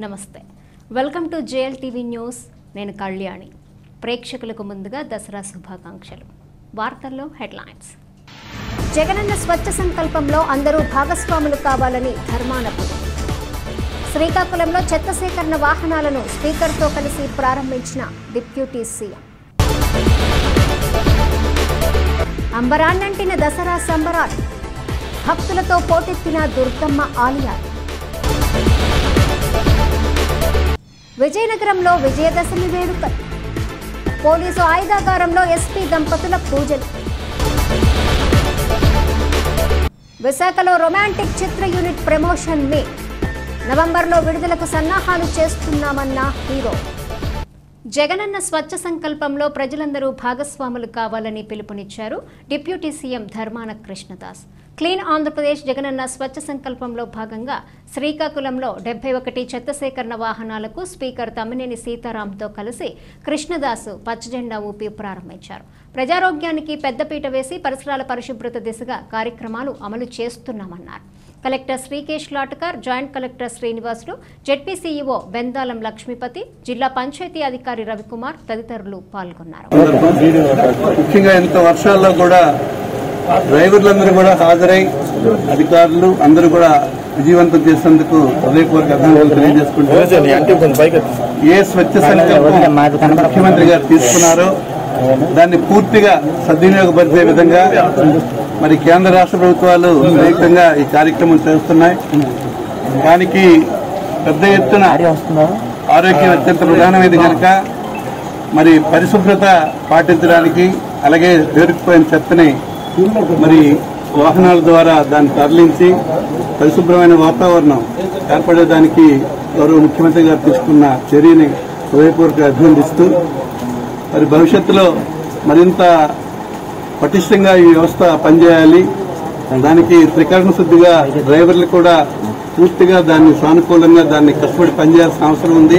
నమస్తే welcome to JL TV news నేను కళ్యాణి ప్రేక్షకులకు ముందుగా దసరా శుభాకాంక్షలు వార్తల్లో హెడ్లైన్స్ జగనన్న స్వచ్ఛ సంకల్పంలో అందరూ భాగస్వాములు కావాలని ధర్మానపు శ్రీకాకుళంలో చెత్త సేకరణ వాహనాలను స్పీకర్తో కలిసి ప్రారంభించిన డిప్యూటీ సీఎం అంబరాన్నంటిన దసరా సంబరాలు భక్తులతో పోటెత్తిన దుర్గమ్మ ఆలయాలు విజయనగరంలో విజయదశమి వేడుకలు పోలీసు ఆయుధాగారంలో ఎస్పీ దంపతుల పూజలు విశాఖలో రొమాంటిక్ చిత్ర యూనిట్ ప్రమోషన్ మే నవంబర్లో విడుదలకు సన్నాహాలు చేస్తున్నామన్న హీరో జగనన్న స్వచ్ఛ సంకల్పంలో ప్రజలందరూ భాగస్వాములు కావాలని పిలుపునిచ్చారు deputy CM Dharmana Krishnadas clean Andhra Pradesh Jagananna స్వచ్ఛ సంకల్పంలో భాగంగా శ్రీకాకుళంలో డెబ్బై ఒకటి చెత్త సేకరణ వాహనాలకు స్పీకర్ తమ్మినేని సీతారాంతో కలిసి కృష్ణదాసు పచ్చజెండా ఊపి ప్రారంభించారు ప్రజారోగ్యానికి పెద్దపీట వేసి పరిసరాల పరిశుభ్రత దిశగా కార్యక్రమాలు అమలు చేస్తున్నామన్నారు collector Shrikesh Latkar joint collector Srinivasulu ZP CEO Bendalam Lakshmipathi జిల్లా పంచాయతీ అధికారి రవికుమార్ తదితరులు పాల్గొన్నారు ముఖ్యంగా ఇంత వర్షాల్లో కూడా డ్రైవర్లందరూ కూడా హాజరై అధికారులు అందరూ కూడా విజయవంతం చేసేందుకు హృదయపూర్వక అభినందనలు తెలియజేసుకుంటూ ఏ స్వచ్ఛ సంకల్పం ముఖ్యమంత్రి గారు తీసుకున్నారో దాన్ని పూర్తిగా సద్వినియోగపరిచే విధంగా మరి కేంద్ర రాష్ట్ర ప్రభుత్వాలు సంయుక్తంగా ఈ కార్యక్రమం చేస్తున్నాయి దానికి పెద్ద ఎత్తున ఆరోగ్యం అత్యంత ప్రధానమైనది కనుక మరి పరిశుభ్రత పాటించడానికి అలాగే పేరుకుపోయిన చెత్తని మరి వాహనాల ద్వారా దాన్ని తరలించి పరిశుభ్రమైన వాతావరణం ఏర్పడేదానికి గౌరవ ముఖ్యమంత్రి గారు తీసుకున్న చర్యని హృదయపూర్వక అభినందిస్తూ మరి భవిష్యత్తులో మరింత పటిష్టంగా ఈ వ్యవస్థ పనిచేయాలి దానికి త్రికరణ శుద్ధిగా డ్రైవర్లు కూడా పూర్తిగా దాన్ని సానుకూలంగా దాన్ని కష్టపడి పనిచేయాల్సిన అవసరం ఉంది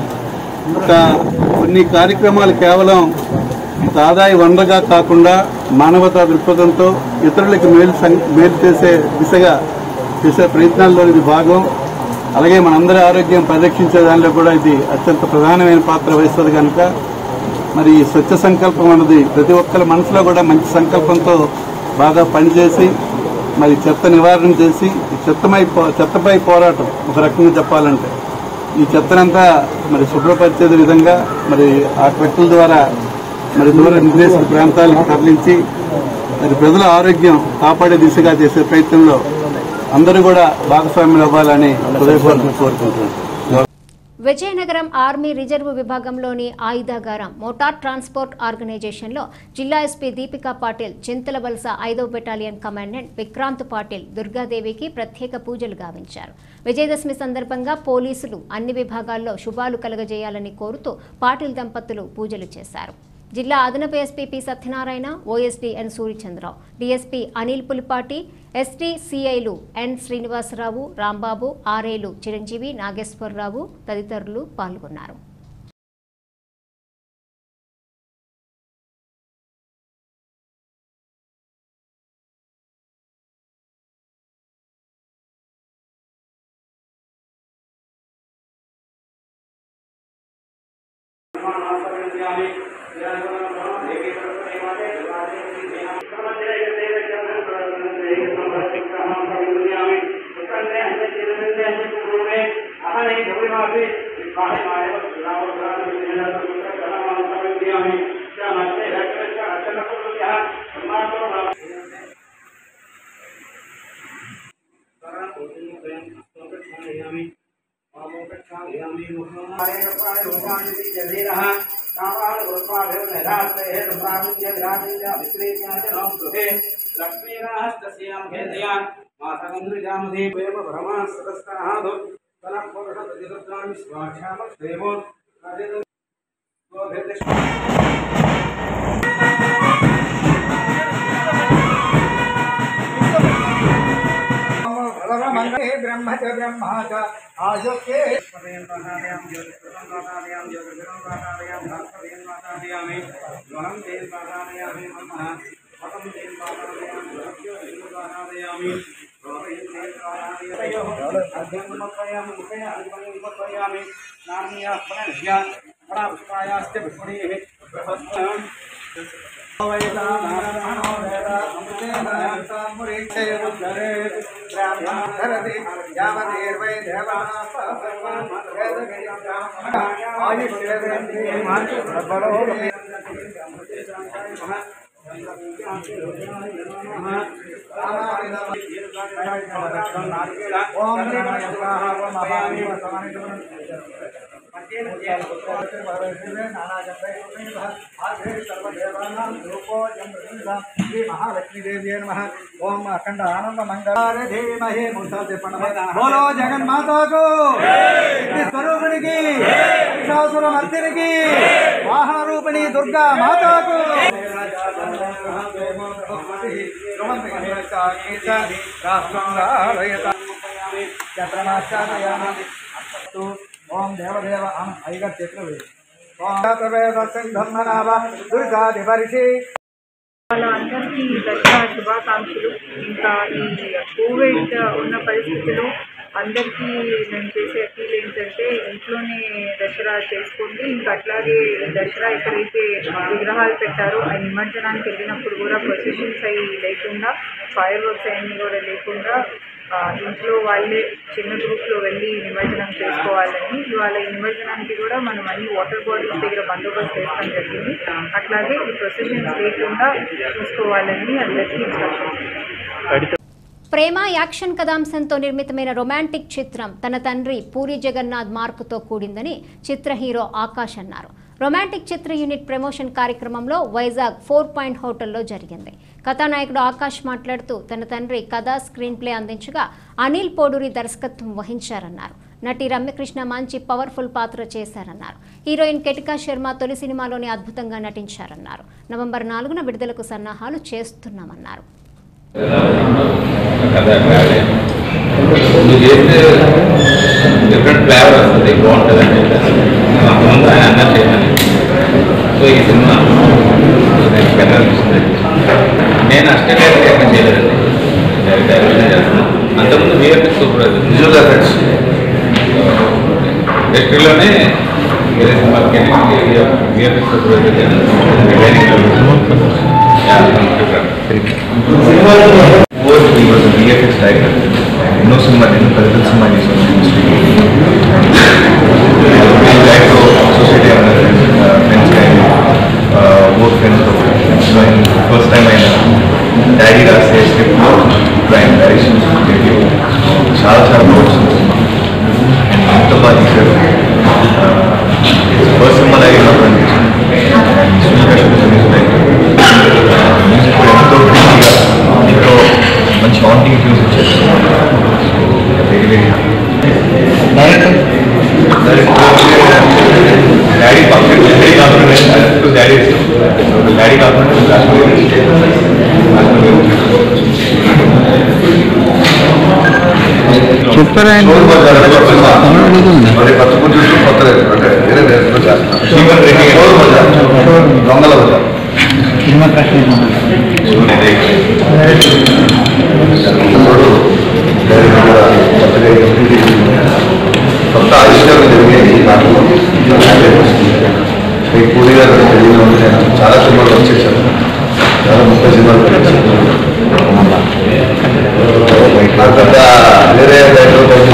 ఇంకా కొన్ని కార్యక్రమాలు కేవలం ఆదాయ వనరుగా కాకుండా మానవతా దృక్పథంతో ఇతరులకు మేలు సం- మేలు చేసే దిశగా చేసే ప్రయత్నాల్లో ఇది భాగం అలాగే మనందరి ఆరోగ్యం పరిరక్షించే దానిలో కూడా ఇది అత్యంత ప్రధానమైన పాత్ర వహిస్తుంది కనుక మరి ఈ స్వచ్ఛ సంకల్పం అన్నది ప్రతి ఒక్కరి మనసులో కూడా మంచి సంకల్పంతో బాగా పనిచేసి మరి చెత్త నివారణ చేసి ఈ చెత్తమై పో- చెత్తపై పోరాటం ఒక రకంగా చెప్పాలంటే ఈ చెత్తనంతా మరి శుభ్రపరిచే విధంగా మరి ఆ వ్యక్తుల ద్వారా మరి దూర నిర్దేశిత ప్రాంతాలకు తరలించి మరి ప్రజల ఆరోగ్యం కాపాడే దిశగా చేసే ప్రయత్నంలో అందరూ కూడా భాగస్వామ్యం అవ్వాలని హృదయపూర్వకంగా కోరుకుంటున్నాను విజయనగరం ఆర్మీ రిజర్వ్ విభాగంలోని ఆయుధాగారం మోటార్ ట్రాన్స్పోర్ట్ ఆర్గనైజేషన్లో జిల్లా ఎస్పీ దీపికా పాటిల్ చింతల వలస ఐదవ బెటాలియన్ కమాండెంట్ విక్రాంత్ పాటిల్ దుర్గాదేవికి ప్రత్యేక పూజలు గావించారు విజయదశమి సందర్భంగా పోలీసులు అన్ని విభాగాల్లో శుభాలు కలగజేయాలని కోరుతూ పాటిల్ దంపతులు పూజలు చేశారు జిల్లా అదనపు SP P Satyanarayana OSD N Suryachandrarao DSP Anil Pulipati ST సిఐలు ఎన్ శ్రీనివాసరావు రాంబాబు ఆర్ఏలు చిరంజీవి నాగేశ్వరరావు తదితరులు పాల్గొన్నారు మంగళే బ్రహ్మ చ బ్రహ్మ చ ఆయుక్తే ఓం అఖండ ఆనంద మంగళ ధీమహి బోలో జగన్మాతకు స్వరూపిణికి మహిషాసుర మర్దినికి వాహన రూపిణి దుర్గా మాతకు ఓం దేవదేవ ఐగ చెట్లు ఓం ధర్మనాభ దుర్గాధిపరిషి వాళ్ళందరికీ దసరా శుభాకాంక్షలు ఇంకా ఈ కోవిడ్ ఉన్న పరిస్థితిలో అందరికీ నేను చేసే అప్పీల్ ఏంటంటే ఇంట్లోనే దసరా చేసుకోండి ఇంకా అట్లాగే దసరా ఎక్కడైతే విగ్రహాలు పెట్టారో ఆ నిమజ్జనానికి వెళ్ళినప్పుడు కూడా ప్రొసెషన్స్ అవి లేకుండా ఫైర్ వర్క్స్ అవన్నీ కూడా లేకుండా ఆ, ఇంట్లో వాళ్ళే చిన్న గ్రూప్లో వెళ్ళి నిమజ్జనం చేసుకోవాలని ఇవాళ ఈ నిమజ్జనానికి కూడా మనం అన్ని వాటర్ బాటిల్స్ దగ్గర బందోబస్తు వేయడం జరిగింది అట్లాగే ఈ ప్రొసెషన్స్ లేకుండా చూసుకోవాలని అందరికీ ఇన్స్ట్రక్షన్ ప్రేమ యాక్షన్ కథాంశంతో నిర్మితమైన రొమాంటిక్ చిత్రం తన తండ్రి పూరి జగన్నాథ్ మార్పుతో కూడిందని చిత్ర హీరో ఆకాష్ అన్నారు రొమాంటిక్ చిత్ర యూనిట్ ప్రమోషన్ కార్యక్రమంలో వైజాగ్ ఫోర్ పాయింట్ హోటల్లో జరిగింది కథానాయకుడు ఆకాష్ మాట్లాడుతూ తన తండ్రి కథా స్క్రీన్ ప్లే అందించగా అనిల్ పోడూరి దర్శకత్వం వహించారన్నారు నటి రమ్యకృష్ణ మంచి పవర్ఫుల్ పాత్ర చేశారన్నారు హీరోయిన్ కెటికా శర్మ తొలి సినిమాలోనే అద్భుతంగా నటించారన్నారు నవంబర్ నాలుగున విడుదలకు సన్నాహాలు చేస్తున్నామన్నారు కథ కాదే నువ్వు చేస్తే డిఫరెంట్ ఫ్లేవర్ వస్తుంది బాగుంటుంది అని చెప్పేసి ముందు ఆయన అన్నా చేయమని సో ఈ సినిమా నేను పెద్ద అనిపిస్తుంది నేను అసిస్టెంట్ డైరెక్టర్ చేయలేదండి డైరెక్ట్ డైరెక్షన్ చేస్తున్నాను అంతకుముందు విఎఫ్ఎక్స్ సూపర్వైజర్ విజువల్ ఎఫెక్ట్స్ ఇండస్ట్రీలోనే వేరే సినిమాకి VFX supervisor over he was VFX director ఎన్నో సినిమా నేను పెద్ద పెద్ద సినిమా చేశాను డైరెక్టర్ సొసైటీ ఫ్రెండ్స్ కానీ ఓర్ ఫ్రెండ్స్ ఫస్ట్ టైం అయినా డాడీ రాసే స్క్రిప్ట్ డ్రాయింగ్ డైరెక్షన్ చాలా చాలా బాగుంటుంది అండ్ ఎంత బాగా తీశారు ఫస్ట్ సినిమా లాగే నాకు అనిపించింది మ్యూజిక్ కూడా ఎంతో ఫ్రీగా ఎంతో మంచి హాంటింగ్ ఫీల్స్ వచ్చారు వెరీ వెరీ డాడీ పక్కన డాడీ కాకుండా డాడీ ఇష్టం డాడీ కాకుండా మరి పచ్చపుంజు కొత్త అంటే వేరే దేశంలో చేస్తున్నారు దొంగల వల్ల ఇప్పుడు డైరెక్ట్ కూడా కొత్తగా కొత్త ఆవిష్కరణ జరిగేది నాకు ఈ పూరి గారు తెలియదు నేను చాలా సినిమాలు వచ్చేసాను చాలా ముప్పై సినిమాలు వచ్చేసాను నాకు పెద్ద వేరే డైరెక్టర్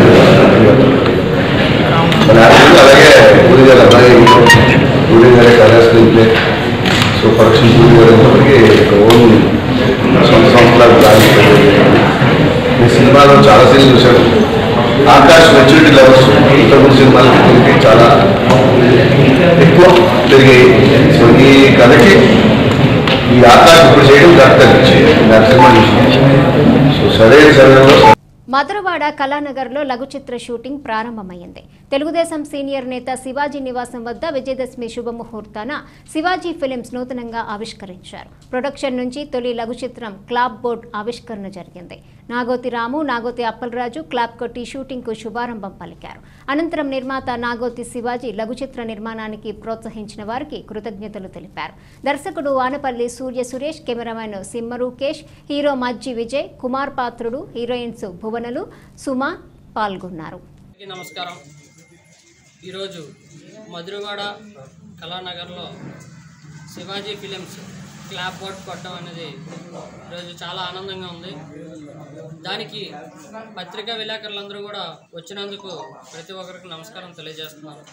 మరి ఆ సినిమా అలాగే పూరి గారు అలాగే పూరి గారే కథా screenplay so production Puri గారు ఇప్పటికీ ఒక ఓన్ సొంత సంవత్సరాలు ప్లాన్ ఈ సినిమాలో చాలా సీన్లు చూశాను ఆకాశ్ మెచ్యూరిటీ లెవెల్స్ ఇంతకుముందు సినిమాలకి దీనికి చాలా ఎక్కువ పెరిగాయి సో ఈ కథకి ఈ ఆకాశ్ ఇప్పుడు చేయడం కరెక్ట్ అనిపించింది నాకు సినిమా చూసి సో సరైన సమయంలో మధురవాడ కళానగర్లో లఘు చిత్ర షూటింగ్ ప్రారంభమైంది తెలుగుదేశం సీనియర్ నేత శివాజీ నివాసం వద్ద విజయదశమి శుభముహూర్తాన శివాజీ ఫిలిమ్స్ నూతనంగా ఆవిష్కరించారు ప్రొడక్షన్ నుంచి తొలి లఘు చిత్రం క్లాబ్ బోర్డ్ ఆవిష్కరణ జరిగింది నాగోతి రాము నాగోతి అప్పలరాజు క్లాబ్ కొట్టి షూటింగ్కు శుభారంభం పలికారు అనంతరం నిర్మాత నాగోతి శివాజీ లఘు చిత్ర నిర్మాణానికి ప్రోత్సహించిన వారికి కృతజ్ఞతలు తెలిపారు దర్శకుడు Anapalli Surya Suresh cameraman Simma Rukesh hero Majji Vijay Kumar Patrudu heroines భువనలు సుమ పాల్గొన్నారు అందరికీ నమస్కారం ఈరోజు మధురవాడ కళానగర్లో శివాజీ ఫిలిమ్స్ క్లాప్ బోర్డ్ కొట్టడం అనేది ఈరోజు చాలా ఆనందంగా ఉంది దానికి పత్రికా విలేకరులందరూ కూడా వచ్చినందుకు ప్రతి ఒక్కరికి నమస్కారం తెలియజేస్తున్నాను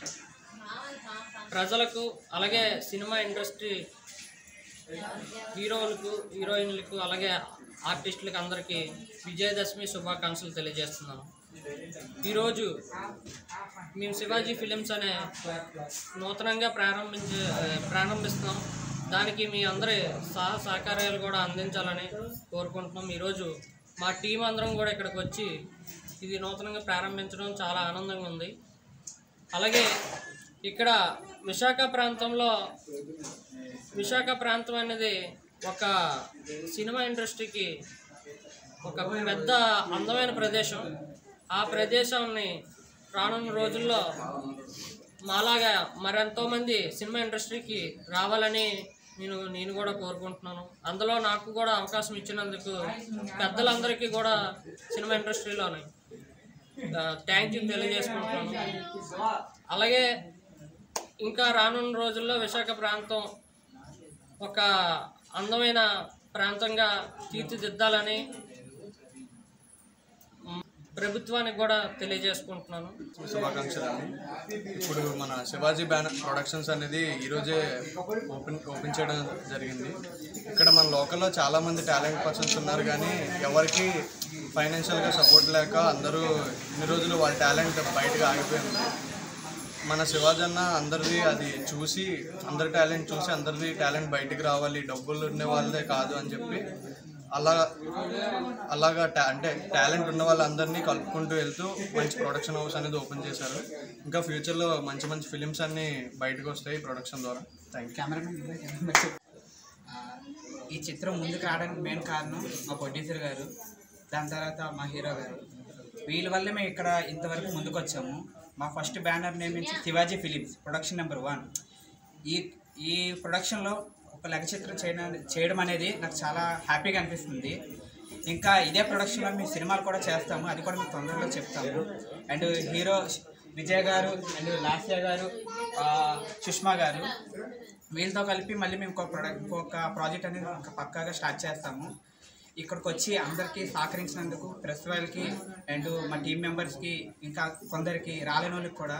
ప్రజలకు అలాగే సినిమా ఇండస్ట్రీ హీరోలకు హీరోయిన్లకు అలాగే ఆర్టిస్టులకు అందరికీ విజయదశమి శుభాకాంక్షలు తెలియజేస్తున్నాను ఈరోజు మేము శివాజీ ఫిలిమ్స్ అనే నూతనంగా ప్రారంభించే ప్రారంభిస్తున్నాం దానికి మీ అందరి సహ సహకార్యాలు కూడా అందించాలని కోరుకుంటున్నాం ఈరోజు మా టీం అందరం కూడా ఇక్కడికి వచ్చి ఇది నూతనంగా ప్రారంభించడం చాలా ఆనందంగా ఉంది అలాగే ఇక్కడ విశాఖ ప్రాంతంలో విశాఖ ప్రాంతం అనేది ఒక సినిమా ఇండస్ట్రీకి ఒక పెద్ద అందమైన ప్రదేశం ఆ ప్రదేశాన్ని రానున్న రోజుల్లో మాలాగా మరెంతోమంది సినిమా ఇండస్ట్రీకి రావాలని నేను నేను కూడా కోరుకుంటున్నాను అందులో నాకు కూడా అవకాశం ఇచ్చినందుకు పెద్దలందరికీ కూడా సినిమా ఇండస్ట్రీలోని థ్యాంక్ యూ తెలియజేసుకుంటున్నాను అలాగే ఇంకా రానున్న రోజుల్లో విశాఖ ప్రాంతం ఒక అందమైన ప్రాంతంగా తీర్చిదిద్దాలని మ్, ప్రభుత్వానికి కూడా తెలియజేసుకుంటున్నాను శుభాకాంక్షలు అండి ఇప్పుడు మన శివాజీ బ్యానర్ ప్రొడక్షన్స్ అనేది ఈరోజే ఓపెన్ ఓపెన్ చేయడం జరిగింది ఇక్కడ మన లోకల్లో చాలామంది టాలెంట్ పర్సన్స్ ఉన్నారు కానీ ఎవరికి ఫైనాన్షియల్గా సపోర్ట్ లేక అందరూ ఇన్ని రోజులు వాళ్ళ టాలెంట్ బయటకు ఆగిపోయింది మన శివాజీ అన్న అందరిది అది చూసి అందరి టాలెంట్ చూసి అందరిది టాలెంట్ బయటికి రావాలి డబ్బులు ఉన్న వాళ్ళదే కాదు అని చెప్పి అలా అలాగా టా- అంటే టాలెంట్ ఉన్న వాళ్ళందరినీ కలుపుకుంటూ వెళ్తూ మంచి ప్రొడక్షన్ హౌస్ అనేది ఓపెన్ చేశారు ఇంకా ఫ్యూచర్లో మంచి మంచి ఫిలిమ్స్ అన్నీ బయటకు వస్తాయి ప్రొడక్షన్ ద్వారా థ్యాంక్ యూ ఈ చిత్రం ముందుకు రావడానికి మెయిన్ కారణం మా ప్రొడ్యూసర్ గారు దాని తర్వాత మా హీరో గారు వీళ్ళ వల్లే మేము ఇక్కడ ఇంతవరకు ముందుకు వచ్చాము మా ఫస్ట్ బ్యానర్ నేమ్ నుంచి Shivaji films production number one ఈ ఈ ప్రొడక్షన్లో ఒక లఘు చిత్రం చేయడం చేయడం అనేది నాకు చాలా హ్యాపీగా అనిపిస్తుంది ఇంకా ఇదే ప్రొడక్షన్లో మేము సినిమాలు కూడా చేస్తాము అది కూడా మీకు తొందరలో చెప్తాము అండ్ హీరో విజయ్ గారు అండ్ లాస్య గారు ఆ, సుష్మా గారు వీళ్ళతో కలిపి మళ్ళీ మేము ఇంకో ప్రొడక్ట్ ఇంకొక ప్రాజెక్ట్ అనేది ఇంకా పక్కాగా స్టార్ట్ చేస్తాము ఇక్కడికి వచ్చి అందరికీ సహకరించినందుకు ప్రెస్ వాళ్ళకి అండ్ మా టీం మెంబర్స్కి ఇంకా కొందరికి రాలేని వాళ్ళకి కూడా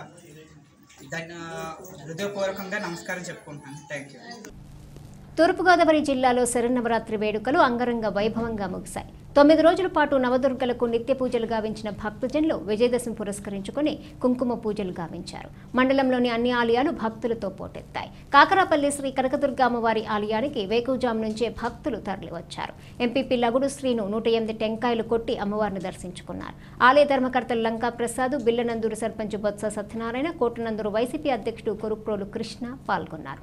దాన్ని హృదయపూర్వకంగా నమస్కారం చెప్పుకుంటున్నాను థ్యాంక్ యూ తూర్పుగోదావరి జిల్లాలో శరన్నవరాత్రి వేడుకలు అంగరంగ వైభవంగా ముగిశాయి తొమ్మిది రోజుల పాటు నవదుర్గలకు నిత్య పూజలు గావించిన భక్తజనులు విజయదశమి పురస్కరించుకుని కుంకుమ పూజలు గావించారు మండలంలోని అన్ని ఆలయాలు భక్తులతో పోటెత్తాయి కాకరాపల్లి శ్రీ కనకదుర్గ అమ్మవారి ఆలయానికి వేకుజాం నుంచే భక్తులు తరలివచ్చారు ఎంపీపీ లగుడు శ్రీను నూట ఎనిమిది టెంకాయలు కొట్టి అమ్మవారిని దర్శించుకున్నారు ఆలయ ధర్మకర్తలు లంకా ప్రసాద్ బిల్లనందూరు సర్పంచ్ బొత్స సత్యనారాయణ కోటనందూరు వైసీపీ అధ్యక్షుడు కొరుప్రోలు కృష్ణ పాల్గొన్నారు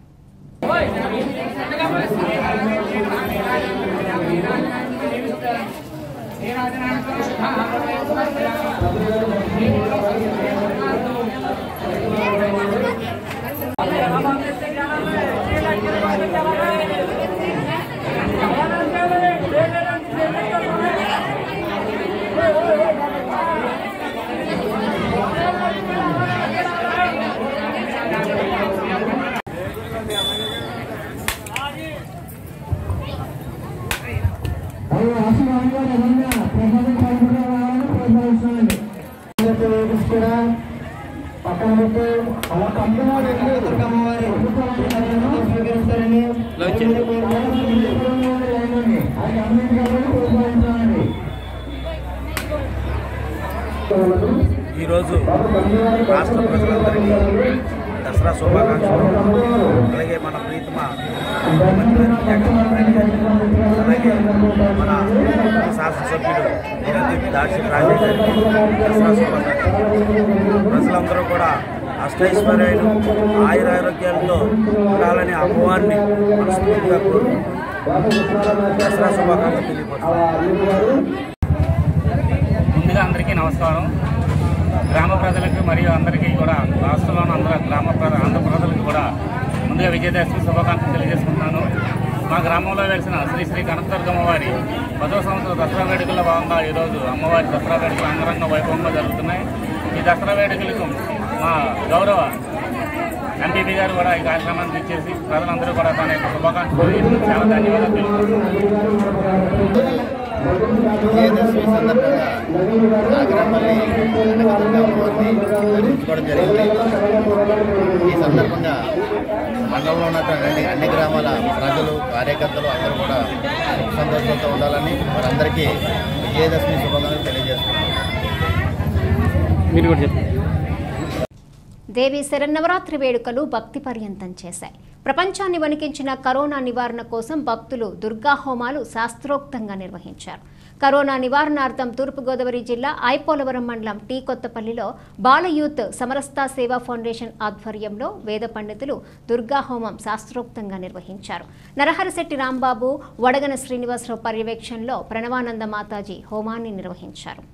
ఈరోజు రాష్ట్ర ప్రజలందరికీ దసరా దసరా శుభాకాంక్షలు అలాగే మన ప్రీతమ ముఖ్యమంత్రి జగన్మోహన్ రెడ్డి గారికి అలాగే మన శాసనసభ్యుడు నిరందీప్ దాక్షి రాజే గారికి దసరా శుభాకాంక్షలు ప్రజలందరూ కూడా అష్టైశ్వర్యాలు ఆయురారోగ్యాలతో ఉండాలని అమ్మవారిని మనస్ఫూర్తిగా కోరుకుంటూ దసరా శుభాకాంక్షలు తెలియపరుస్తున్నాను ముందుగా అందరికీ నమస్కారం గ్రామ ప్రజలకు మరియు అందరికీ కూడా రాష్ట్రంలోని అందరూ గ్రామ ప్రజ ఆంధ్ర ప్రజలకు కూడా ముందుగా విజయదశమి శుభాకాంక్షలు తెలియజేసుకుంటున్నాను మా గ్రామంలో వెలిసిన శ్రీ శ్రీ కనకదుర్గమ్మ వారి పదో సంవత్సరం దసరా వేడుకల్లో భాగంగా ఈరోజు అమ్మవారి దసరా వేడుకలు అంగరంగ వైభవంగా జరుగుతున్నాయి ఈ దసరా వేడుకలకు మా గౌరవ ఎంపీపీ గారు కూడా ఈ కార్యక్రమానికి ఇచ్చేసి ప్రజలందరూ కూడా తన యొక్క శుభాకాంక్షలు తెలియజేసి చాలా ధన్యవాదాలు తెలుపుతున్నాను విజయదశమి సందర్భంగా నాగరపల్లి కనకదుర్గ అమ్మవారిని నిర్వహించుకోవడం జరిగింది ఈ సందర్భంగా మండలంలో ఉన్నటువంటి అన్ని గ్రామాల ప్రజలు కార్యకర్తలు అందరూ కూడా సుఖ సంతోషంతో ఉండాలని వారందరికీ విజయదశమి శుభాకాంక్షలు తెలియజేస్తున్నాను మీరు కూడా చెప్పండి దేవి శరన్నవరాత్రి వేడుకలు భక్తి పర్యంతం చేశాయి ప్రపంచాన్ని వణికించిన కరోనా నివారణ కోసం భక్తులు దుర్గా హోమాలు శాస్త్రోక్తంగా నిర్వహించారు కరోనా నివారణార్థం తూర్పుగోదావరి జిల్లా ఐపోలవరం మండలం టీ కొత్తపల్లిలో బాల యూత్ సమరస్తా సేవా ఫౌండేషన్ ఆధ్వర్యంలో వేద పండితులు దుర్గా హోమం శాస్త్రోక్తంగా నిర్వహించారు నరహరశెట్టి రాంబాబు వడగన శ్రీనివాసరావు పర్యవేక్షణలో ప్రణవానంద మాతాజీ హోమాన్ని నిర్వహించారు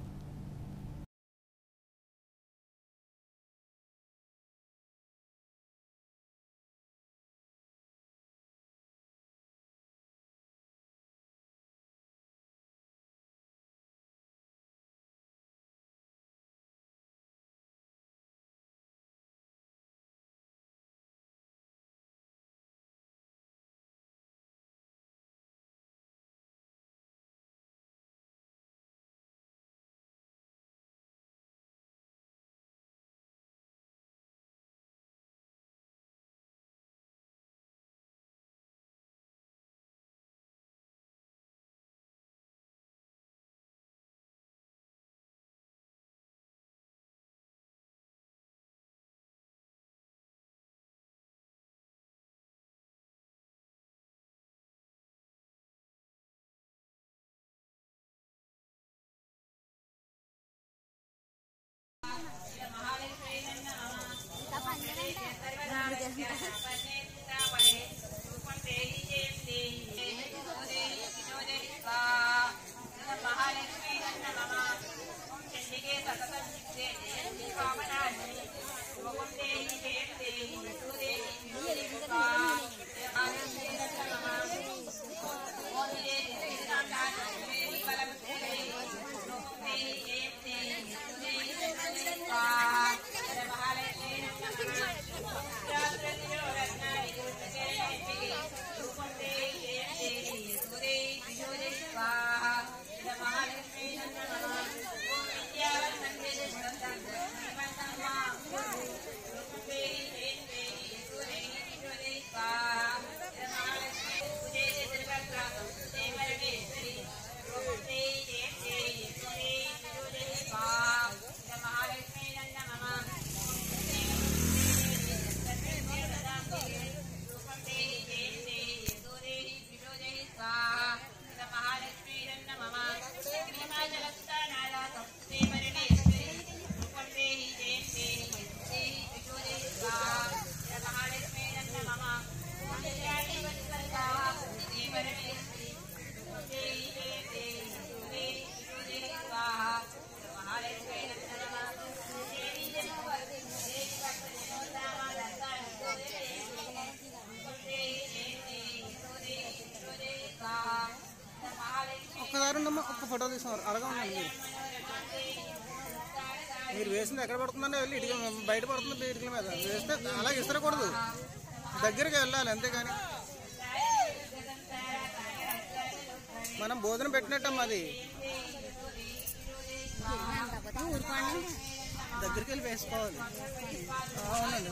ఒక్కసారి ఉండమ్మా ఒక్క ఫోటో తీసుకున్నారు అలాగే ఉండండి మీరు మీరు వేసింది ఎక్కడ పడుతుందంటే వెళ్ళి ఇటుక బయట పడుతుంది ఇటుకల మీద వేస్తే అలాగే ఇస్తరకూడదు దగ్గరికి వెళ్ళాలి అంతేగాని మనం భోజనం పెట్టినట్టమ్మా అది దగ్గరికి వెళ్ళి వేసుకోవాలి అవునండి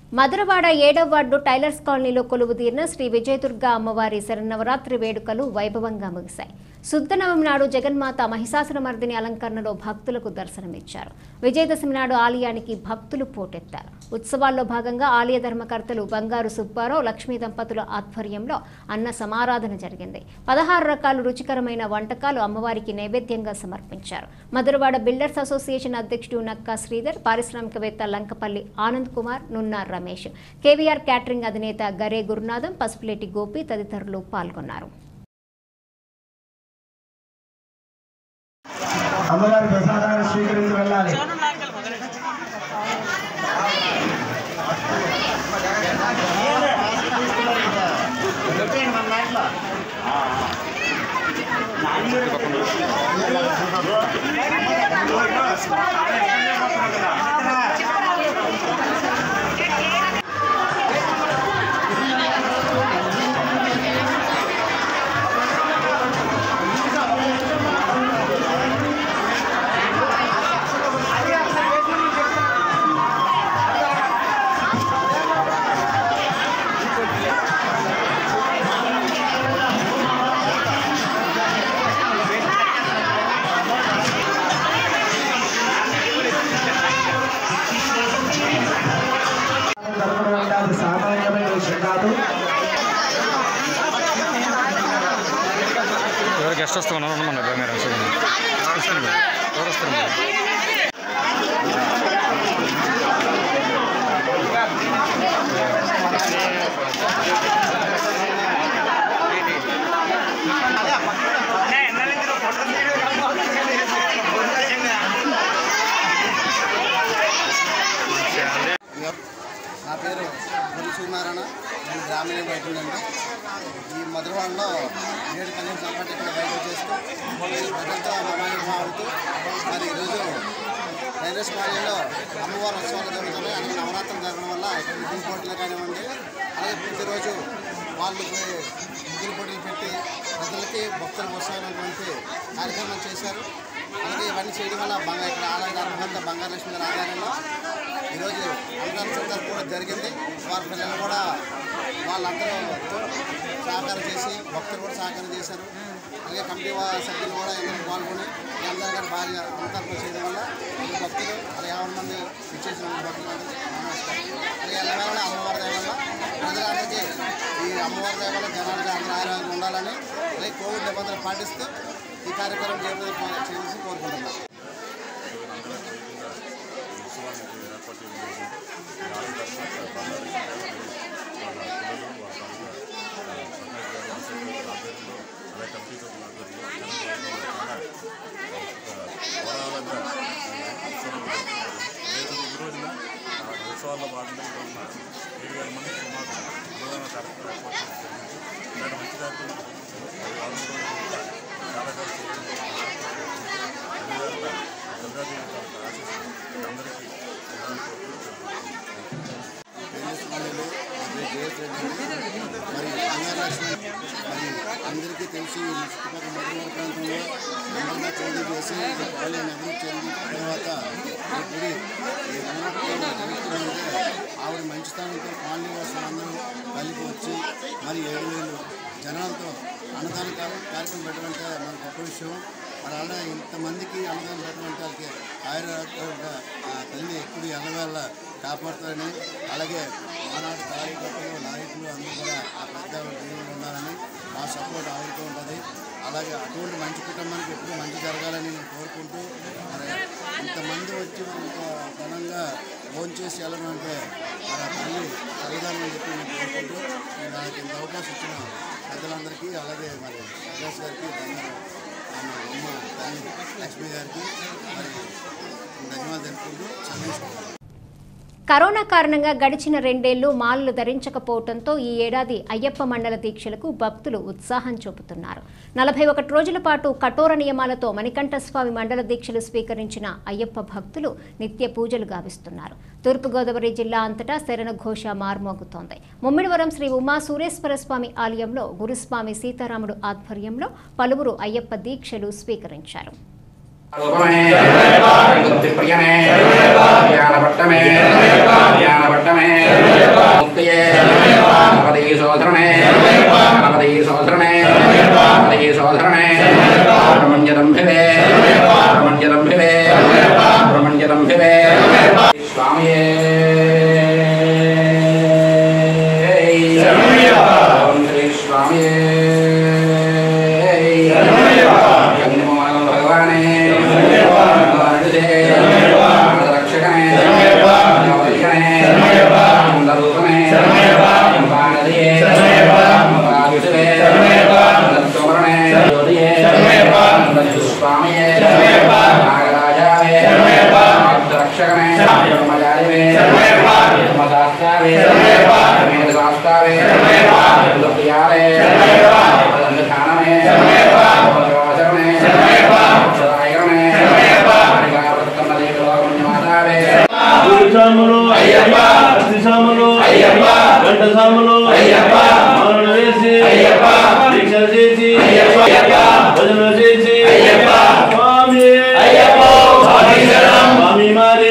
మధురవాడ ఏడవ వార్డు టైలర్స్ కాలనీలో కొలువుదీరిన శ్రీ విజయదుర్గ అమ్మవారి శరన్నవరాత్రి వేడుకలు వైభవంగా ముగిశాయి శుద్ధనవమి నాడు జగన్మాత మహిషాసురమర్దిని అలంకరణలో భక్తులకు దర్శనమిచ్చారు విజయదశమి నాడు ఆలయానికి భక్తులు పోటెత్తారు ఉత్సవాల్లో భాగంగా ఆలయ ధర్మకర్తలు బంగారు సుబ్బారావు లక్ష్మీ దంపతుల ఆధ్వర్యంలో అన్న సమారాధన జరిగింది పదహారు రకాల రుచికరమైన వంటకాలు అమ్మవారికి నైవేద్యంగా సమర్పించారు మధురవాడ బిల్డర్స్ అసోసియేషన్ అధ్యక్షుడు నక్కా శ్రీధర్ పారిశ్రామికవేత్త లంకపల్లి ఆనంద్ కుమార్ నున్నార్ రమేష్ కేవీఆర్ క్యాటరింగ్ అధినేత గరే గురునాథం పసుపులేటి గోపి తదితరులు పాల్గొన్నారు అమ్మవారి ప్రసాదాన్ని స్వీకరించి వెళ్ళాలి అది సామాన్యమైన విషయం కాదు ఎవరు గెస్ట్ వస్తూ ఉన్నారు మన మీరు వస్తుంది ఎవరు వస్తారు మీరు? నా పేరు గురి సూర్యనారాయణ నేను గ్రామీణ వైద్యుడండి ఈ మధురవాడలో ఏడు కళ్యాణ సంపాటి ఇక్కడ వైద్యం చేస్తూ ప్రజలతో మమాయిగా అవుతూ మరి ఈరోజు రైల్వేస్ కాలనీలో అమ్మవారి ఉత్సవాలు జరుగుతున్నాయి అలాగే నవరాత్రులు జరగడం వల్ల ఇక్కడ ముగ్గురు పోటీలు కానివ్వండి అలాగే ప్రతిరోజు వాళ్ళు ముగ్గురు పోటీలు పెట్టి ప్రజలకి భక్తులకు వస్తాయన్నటువంటి కార్యక్రమం చేశారు అలాగే ఇవన్నీ చేయడం వల్ల బంగారు ఇక్కడ ఆలయ ధర్మంతా బంగారు లక్ష్మి గారి ఆధారంలో ఈరోజు అన్నదాన సందర్భం కూడా జరిగింది వారి పిల్లలు కూడా వాళ్ళందరూ సహకారం చేసి భక్తులు కూడా సహకారం చేశారు అలాగే కమిటీ వా- సభ్యులు కూడా ఇందులో పాల్గొని ఈ అందరూ గారి భార్య అంతర్పం చేయడం వల్ల ఈ భక్తులు అలాగే యాభై మంది ఇచ్చేసిన భక్తులు అలాగే ఎల్లవేళ అమ్మవారి దయ వల్ల ప్రజలందరికీ ఈ అమ్మవారి దయ వల్ల జనాలకి అందరూ ఆరోగ్యంగా ఉండాలని అలాగే కోవిడ్ నిబంధనలు పాటిస్తూ ఈ కార్యక్రమం చేయడం చేసి కోరుకుంటున్నాను ఉత్సవాల్లో భాగంగా ఈరోజున ఏడు వేల మంది సుమారు అన్నదాన కార్యక్రమం ఏర్పాటు చేయడం జరిగింది ఇలాంటి మంచి కార్యక్రమం రానున్న రోజుల్లో కూడా చాలా చాలా చేయడం అదేవిధంగా దుర్గాదేవి తాలూకా ఆశీస్సులు అందరికీ ఉండాలని కోరుకుంటూ కాలనీలో మరి జయస్ రెడ్డి మరి బంగారలక్ష్మి మరి అందరికీ తెలిసి ఈ చుట్టుపక్కల మధురవాడ ప్రాంతంలో నంబర్గా చోటు చేసి ఈ కాలనీ అభివృద్ధి చెందిన తర్వాత ఈ గుడి ఈ రంగంలో జరుగుతుందంటే ఆవిడ మంచి స్థానంతో కాలనీ వాసులు అందరూ కలిపి వచ్చి మరి ఏడు వేలు జనాలతో అన్నదాన కార్య- కార్యక్రమం పెట్టడం అంటే మన గొప్ప విషయం మరి అలా ఇంతమందికి అన్నదానం పెట్టడం అంటే వాళ్ళకి ఆయుర్వేద తల్లి ఎప్పుడు ఎల్లవేళ కాపాడుతారని అలాగే ఆనాడు కార్యకర్తలు నాయకులు అందరూ కూడా ఆ పెద్ద దేవుళ్ళు ఉండాలని మా సపోర్ట్ ఆవిడతో ఉంటుంది అలాగే అటువంటి మంచి కుటుంబానికి ఎప్పుడు మంచి జరగాలని నేను కోరుకుంటూ మరి ఇంతమంది వచ్చి ఇంత ఘనంగా ఫోన్ చేసి వెళ్ళడం అంటే మరి ఆ తల్లి చల్లదానని చెప్పి నేను కోరుకుంటూ నేను నాకు ఇంత అవకాశం ఇచ్చిన పెద్దలందరికీ అలాగే మరి సురేష్ గారికి బంగారు ఆమె అమ్మ తల్లి లక్ష్మి గారికి మరి ధన్యవాదాలు తెలుపుకుంటూ చదివిస్తున్నాను కరోనా కారణంగా గడిచిన రెండేళ్లు మాలలు ధరించకపోవడంతో ఈ ఏడాది అయ్యప్ప మండల దీక్షలకు భక్తులు ఉత్సాహం చూపుతున్నారు నలభై ఒకటి రోజుల పాటు కఠోర నియమాలతో మణికంఠస్వామి మండల దీక్షలు స్వీకరించిన అయ్యప్ప భక్తులు నిత్య పూజలు గావిస్తున్నారు తూర్పుగోదావరి జిల్లా అంతటా శరణ ఘోష మార్మోగుతోంది ముమ్మిడివరం శ్రీ ఉమా సూరేశ్వర స్వామి ఆలయంలో గురుస్వామి సీతారాముడు ఆధ్వర్యంలో పలువురు అయ్యప్ప దీక్షలు స్వీకరించారు రూపమే ముక్తిప్రియమే జ్ఞానపట్టమే జ్ఞానపట్టమే సాములు గంట సాములు మాలలు వేసి దీక్ష చేసి భజన చేసి స్వామి స్వామి మారే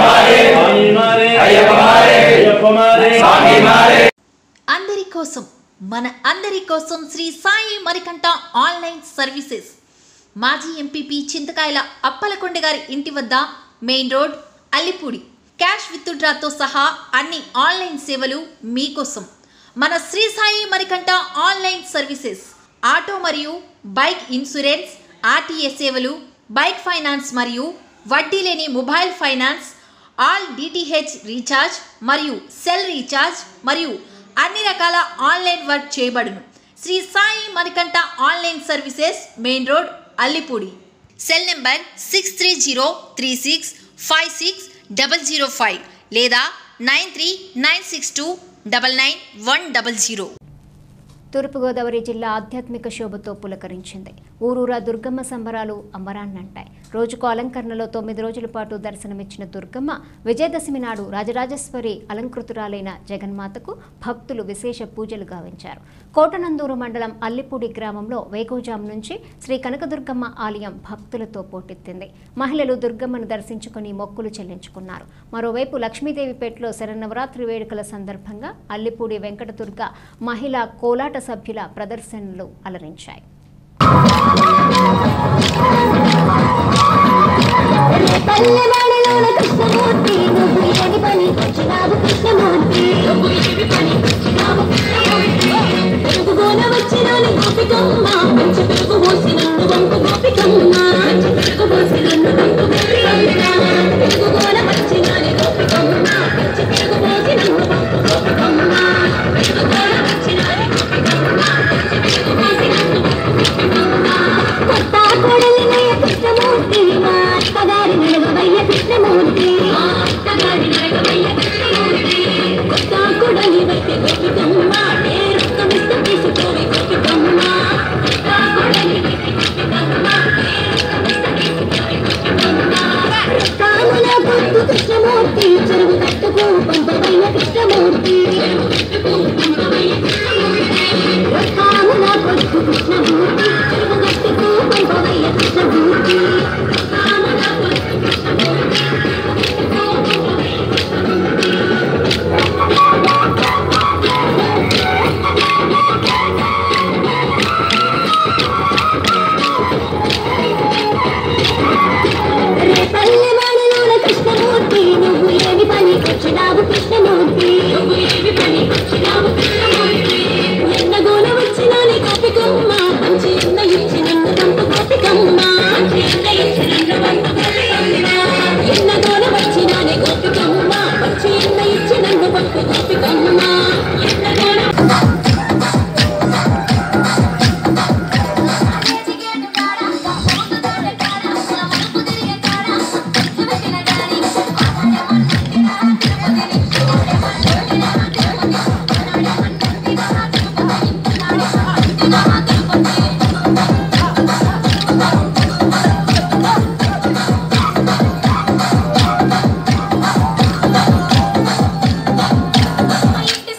స్వామి మారే అయ్యప్ప మారే అందరి కోసం మన అందరి కోసం శ్రీ సాయి మరికంట ఆన్లైన్ సర్వీసెస్ మాజీ ఎంపీపీ చింతకాయల అప్పలకొండ గారి ఇంటి వద్ద మెయిన్ రోడ్ అల్లిపూడి క్యాష్ విత్డ్రాతో సహా అన్ని ఆన్లైన్ సేవలు మీకోసం మన Shri Sai Marikanta online services auto మరియు బైక్ ఇన్సూరెన్స్ ఆర్టీఏ సేవలు బైక్ ఫైనాన్స్ మరియు వడ్డీ లేని mobile finance all DTH recharge మరియు సెల్ రీఛార్జ్ మరియు అన్ని రకాల ఆన్లైన్ వర్క్ చేయబడును Shri Sai Manikanta online services main road Allipudi cell number six three zero three six five six double zero five లేదా nine three nine six two double nine one double zero Turpu Godavari జిల్లా ఆధ్యాత్మిక శోభతో పులకరించింది ఊరూరా దుర్గమ్మ సంబరాలు అంబరాన్నంటాయి రోజుకు అలంకరణలో తొమ్మిది రోజుల పాటు దర్శనమిచ్చిన దుర్గమ్మ విజయదశమి నాడు రాజరాజేశ్వరి అలంకృతురాలైన జగన్మాతకు భక్తులు విశేష పూజలు గావించారు కోటనందూరు మండలం అల్లిపూడి గ్రామంలో వేకోజాం నుంచి శ్రీ కనకదుర్గమ్మ ఆలయం భక్తులతో పోటెత్తింది మహిళలు దుర్గమ్మను దర్శించుకుని మొక్కులు చెల్లించుకున్నారు మరోవైపు లక్ష్మీదేవిపేటలో శరన్నవరాత్రి వేడుకల సందర్భంగా అల్లిపూడి వెంకటదుర్గ మహిళా కోలాట సభ్యుల ప్రదర్శనలు అలరించాయి ఇంటి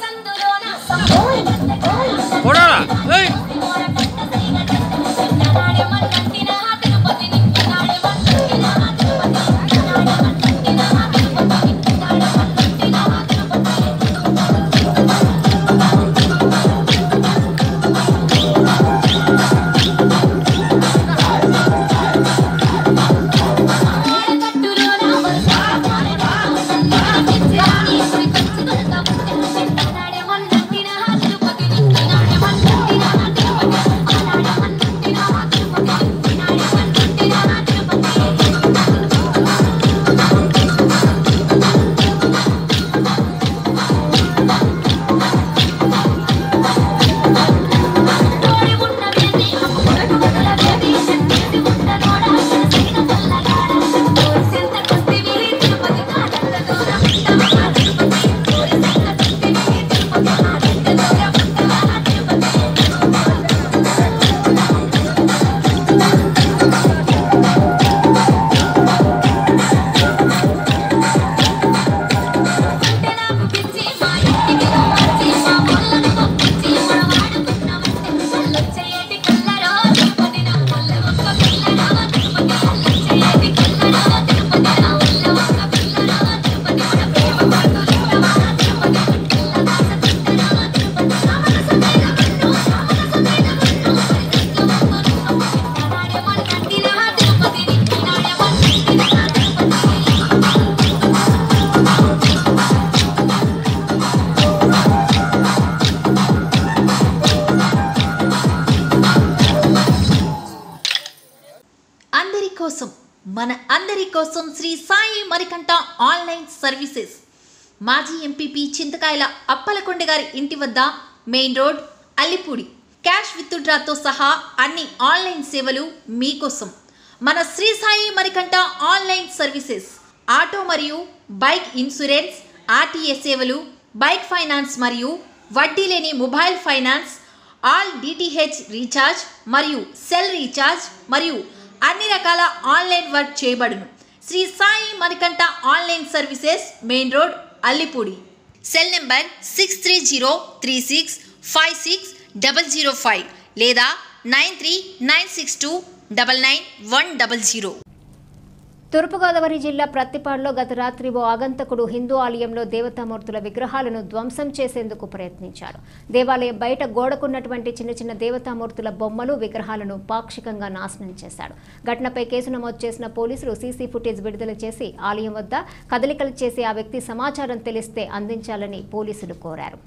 మన అందరి కోసం శ్రీ సాయి మరికంట ఆన్లైన్ సర్వీసెస్ మాజీ ఎంపీపీ చింతకాయల అప్పలకొండ గారి ఇంటి వద్ద మెయిన్ రోడ్ అల్లిపూడి క్యాష్ విత్డ్రాతో సహా అన్ని ఆన్లైన్ సేవలు మీకోసం మన Shri Sai Marikanta online services auto మరియు బైక్ ఇన్సూరెన్స్ ఆర్టీఏ సేవలు బైక్ ఫైనాన్స్ మరియు వడ్డీ లేని mobile finance all DTH recharge మరియు సెల్ రీఛార్జ్ మరియు అన్ని రకాల ఆన్లైన్ వర్క్ చేయబడును Shri Sai Manikanta online services main road Allipudi cell number six three zero three six five six double zero five లేదా nine three nine six two double nine one double zero Turpu Godavari జిల్లా ప్రత్తిపాడులో గత రాత్రి ఓ ఆగంతకుడు హిందూ ఆలయంలో దేవతామూర్తుల విగ్రహాలను ధ్వంసం చేసేందుకు ప్రయత్నించాడు దేవాలయం బయట గోడకున్నటువంటి చిన్న చిన్న దేవతామూర్తుల బొమ్మలు విగ్రహాలను పాక్షికంగా నాశనం చేశాడు ఘటనపై కేసు నమోదు చేసిన పోలీసులు సీసీ ఫుటేజ్ విడుదల చేసి ఆలయం వద్ద కదలికలు చేసి ఆ వ్యక్తి సమాచారం తెలిస్తే అందించాలని పోలీసులు కోరారు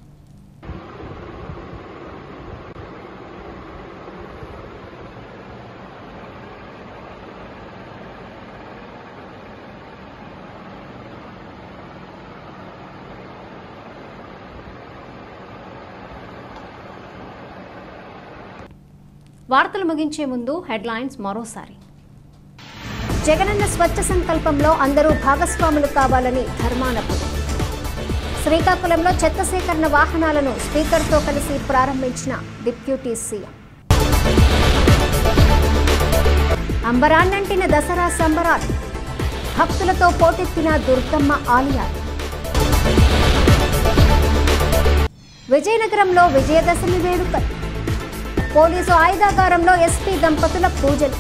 వార్తలు ముగించే ముందు హెడ్లైన్స్ మరోసారి జగనన్న స్వచ్ఛ సంకల్పంలో అందరూ భాగస్వాములు కావాలని ధర్మానపుడు శ్రీకాకుళంలో చెత్త సేకరణ వాహనాలను స్పీకర్తో కలిసి ప్రారంభించిన డిప్యూటీ సీఎం అంబరాన్నంటిన దసరా సంబరాలు భక్తులతో పోటెత్తిన దుర్గమ్మ ఆలయాలు విజయనగరంలో విజయదశమి వేడుకలు పోలీసు ఆయుధాగారంలో ఎస్పీ దంపతుల పూజలు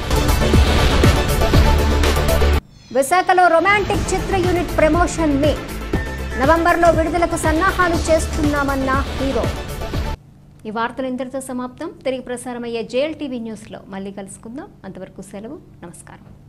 విశాఖలో రొమాంటిక్ చిత్ర యూనిట్ ప్రమోషన్ మే నవంబర్లో విడుదలకు సన్నాహాలు చేస్తున్నామన్న హీరో ఈ వార్తలు ఇంతటితో సమాప్తం తిరిగి ప్రసారమయ్యే జేఎల్ టీవీ న్యూస్లో మళ్ళీ కలుసుకుందాం అంతవరకు సెలవు నమస్కారం